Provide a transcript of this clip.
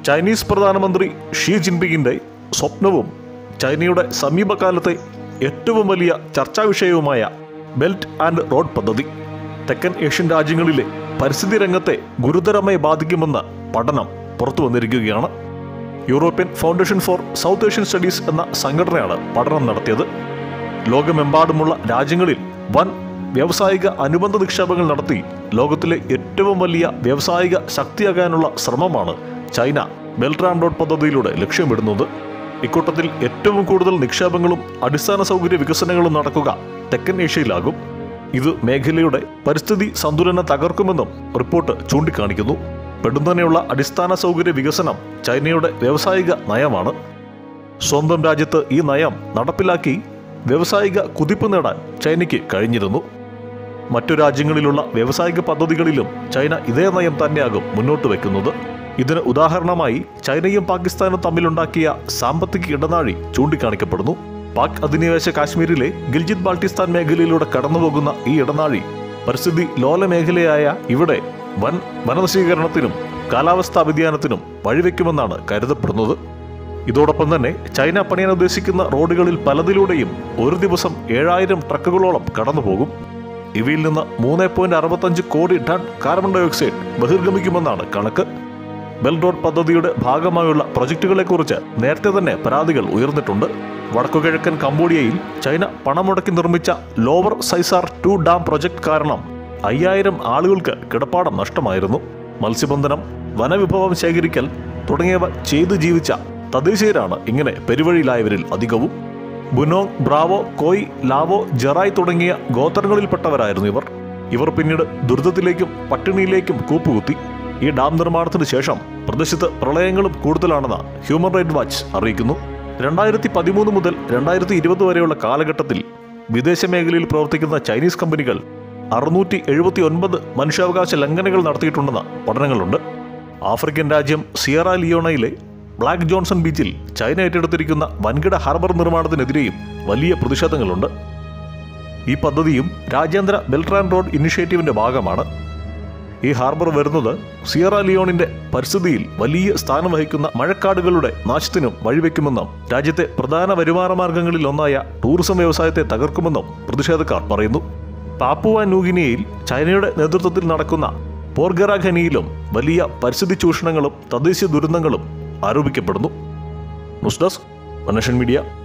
Chinese പ്രധാനമന്ത്രി she ജിൻപിങ്ങിന്റെ സ്വപ്നവും ചൈനയുടെ സമീപകാലത്തെ ഏറ്റവും വലിയ ചർച്ചാ വിഷയവുമായ ബെൽറ്റ് ആൻഡ് റോഡ് പദ്ധതി തെക്കൻ ഏഷ്യൻ രാജ്യങ്ങളിലെ പരിസ്ഥിതി രംഗത്തെ ഗുരുതരമായി ബാധിക്കുമെന്ന പഠനം പുറത്തു വന്നിരിക്കുകയാണ് European foundation for South Asian studies എന്ന സംഘടനയാണ് പഠനം നടത്തിയത് ലോകമെമ്പാടുമുള്ള രാജ്യങ്ങളിൽ വൻ വ്യാവസായിക അനുബന്ധ നിക്ഷേപങ്ങൾ നടത്തി ലോകത്തിലെ ഏറ്റവും വലിയ വ്യാവസായിക ശക്തിയാകാനുള്ള ശ്രമമാണ് ചൈന ബെൽറ്റ് ആൻഡ് റോഡ് പദ്ധതിയിലൂടെ ലക്ഷ്യമിടുന്നത് ഇക്കൂട്ടത്തിൽ ഏറ്റവും കൂടുതൽ നിക്ഷേപങ്ങളും അടിസ്ഥാന സൗകര്യ വികസനങ്ങളും നടക്കുക തെക്കൻ ഏഷ്യയിലാകും ഇത് മേഖലയുടെ പരിസ്ഥിതി സന്തുലനം തകർക്കുമെന്നും റിപ്പോർട്ട് ചൂണ്ടിക്കാണിക്കുന്നു പെടുന്നതിനുള്ള അടിസ്ഥാന സൗകര്യ വികസനം ചൈനയുടെ വ്യാവസായിക നയമാണ് സ്വന്തം രാജ്യത്ത് ഈ നയം നടപ്പിലാക്കി വ്യാവസായിക കുതിപ്പ് നേടാൻ ചൈനയ്ക്ക് കഴിഞ്ഞിരുന്നു മറ്റു രാജ്യങ്ങളിലുള്ള വ്യാവസായിക പദ്ധതികളിലും ചൈന ഇതേ നയം തന്നെയാകും മുന്നോട്ട് വയ്ക്കുന്നത് ഇതിന് ഉദാഹരണമായി ചൈനയും പാകിസ്ഥാനും തമ്മിലുണ്ടാക്കിയ സാമ്പത്തിക ഇടനാഴി ചൂണ്ടിക്കാണിക്കപ്പെടുന്നു പാക് അധിനിവേശ കാശ്മീരിലെ ഗിൽജിത് ബാൾട്ടിസ്ഥാൻ മേഖലയിലൂടെ കടന്നുപോകുന്ന ഈ ഇടനാഴി പരിസ്ഥിതി ലോല മേഖലയായ ഇവിടെ വൻ വനനശീകരണത്തിനും കാലാവസ്ഥാ വ്യതിയാനത്തിനും വഴിവെക്കുമെന്നാണ് കരുതപ്പെടുന്നത് ഇതോടൊപ്പം തന്നെ ചൈന പണിയാൻ ഉദ്ദേശിക്കുന്ന റോഡുകളിൽ പലതിലൂടെയും ഒരു ദിവസം ഏഴായിരം ട്രക്കുകളോളം കടന്നുപോകും ഇവയിൽ നിന്ന് മൂന്ന് പോയിന്റ് അറുപത്തഞ്ച് കോടി ടൺ കാർബൺ ഡയോക്സൈഡ് ബഹിർഗമിക്കുമെന്നാണ് കണക്ക് ബെൽറ്റ് റോഡ് പദ്ധതിയുടെ ഭാഗമായുള്ള പ്രൊജക്ടുകളെക്കുറിച്ച് നേരത്തെ തന്നെ പരാതികൾ ഉയർന്നിട്ടുണ്ട് വടക്കുകിഴക്കൻ കംബോഡിയയിൽ ചൈന പണം മുടക്കി നിർമ്മിച്ച Lower Sesan two dam project കാരണം അയ്യായിരം ആളുകൾക്ക് കിടപ്പാടം നഷ്ടമായിരുന്നു മത്സ്യബന്ധനം വനവിഭവം ശേഖരിക്കൽ തുടങ്ങിയവ ചെയ്തു ജീവിച്ച തദ്ദേശീയരാണ് ഇങ്ങനെ പെരുവഴിയിലായവരിൽ അധികവും ബുനോങ് ബ്രാവോ കോയ് ലാവോ ജെറായ് തുടങ്ങിയ ഗോത്രങ്ങളിൽപ്പെട്ടവരായിരുന്നു ഇവർ ഇവർ പിന്നീട് ദുരിതത്തിലേക്കും പട്ടിണിയിലേക്കും കൂപ്പുകുത്തി ഈ ഡാം നിർമ്മാണത്തിന് ശേഷം പ്രദേശത്ത് പ്രളയങ്ങളും കൂടുതലാണെന്ന് ഹ്യൂമൻ റൈറ്റ് വാച്ച് അറിയിക്കുന്നു രണ്ടായിരത്തി പതിമൂന്ന് മുതൽ രണ്ടായിരത്തി ഇരുപത് വരെയുള്ള കാലഘട്ടത്തിൽ വിദേശ മേഖലയിൽ പ്രവർത്തിക്കുന്ന ചൈനീസ് കമ്പനികൾ അറുന്നൂറ്റി എഴുപത്തി ഒൻപത് മനുഷ്യാവകാശ ലംഘനങ്ങൾ നടത്തിയിട്ടുണ്ടെന്ന് പഠനങ്ങളുണ്ട് ആഫ്രിക്കൻ രാജ്യം സിയറ ലിയോണയിലെ ബ്ലാക്ക് ജോൺസൺ ബീച്ചിൽ ചൈന ഏറ്റെടുത്തിരിക്കുന്ന വൻകിട ഹാർബർ നിർമ്മാണത്തിനെതിരെയും വലിയ പ്രതിഷേധങ്ങളുണ്ട് ഈ പദ്ധതിയും രാജ്യാന്തര ബെൽട്രാൻ റോഡ് ഇനിഷ്യേറ്റീവിന്റെ ഭാഗമാണ് ഈ ഹാർബർ വരുന്നത് സിയറ ലിയോണിന്റെ പരിസ്ഥിതിയിൽ വലിയ സ്ഥാനം വഹിക്കുന്ന മഴക്കാടുകളുടെ നാശത്തിനും വഴിവെക്കുമെന്നും രാജ്യത്തെ പ്രധാന വരുമാന മാർഗങ്ങളിൽ ഒന്നായ ടൂറിസം വ്യവസായത്തെ തകർക്കുമെന്നും പ്രതിഷേധക്കാർ പറയുന്നു പാപ്പുവ ന്യൂഗിനിയയിൽ ചൈനയുടെ നേതൃത്വത്തിൽ നടക്കുന്ന പോർഗറ ഖനിയിലും വലിയ പരിസ്ഥിതി ചൂഷണങ്ങളും തദ്ദേശീയ ദുരന്തങ്ങളും ആരോപിക്കപ്പെടുന്നു ന്യൂസ് ഡെസ്ക് മനുഷ്യൻ മീഡിയ